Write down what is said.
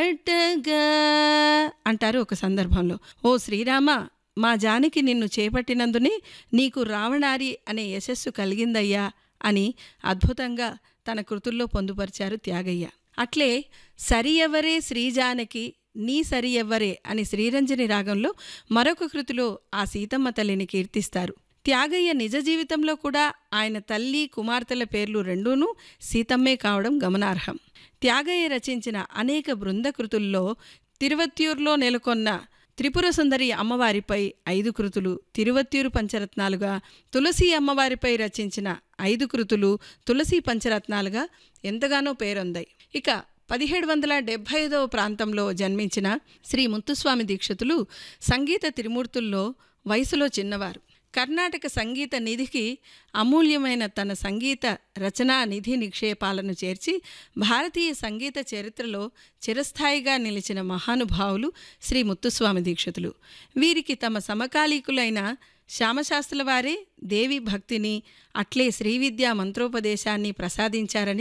చేపట్టగా అంటారు ఒక సందర్భంలో ఓ శ్రీరామ మా జానకి నిన్ను చేపట్టినందునే నీకు రావణారి అనే యశస్సు కలిగిందయ్యా అని అద్భుతంగా తన కృతుల్లో పొందుపరిచారు త్యాగయ్య అట్లే సరి ఎవరే శ్రీజానకి నీ సరి ఎవ్వరే అని శ్రీరంజని రాగంలో మరొక కృతిలో ఆ సీతమ్మ తల్లిని కీర్తిస్తారు త్యాగయ్య నిజ జీవితంలో కూడా ఆయన తల్లి కుమార్తెల పేర్లు రెండూనూ సీతమ్మే కావడం గమనార్హం త్యాగయ్య రచించిన అనేక బృందకృతుల్లో తిరువత్యూరులో నెలకొన్న త్రిపుర సుందరి అమ్మవారిపై ఐదు కృతులు తిరువత్యూరు పంచరత్నాలుగా తులసి అమ్మవారిపై రచించిన ఐదు కృతులు తులసి పంచరత్నాలుగా ఎంతగానో పేరొందాయి ఇక పదిహేడు వందల డెబ్భై ఐదవ ప్రాంతంలో జన్మించిన శ్రీ ముత్తుస్వామి దీక్షితులు సంగీత తిరుమూర్తుల్లో వయసులో చిన్నవారు కర్ణాటక సంగీత నిధికి అమూల్యమైన తన సంగీత రచనా నిధి నిక్షేపాలను చేర్చి భారతీయ సంగీత చరిత్రలో చిరస్థాయిగా నిలిచిన మహానుభావులు శ్రీ ముత్తుస్వామి దీక్షితులు వీరికి తమ సమకాలీకులైన శ్యామశాస్త్రుల వారే దేవి భక్తిని అట్లే శ్రీవిద్యా మంత్రోపదేశాన్ని ప్రసాదించారని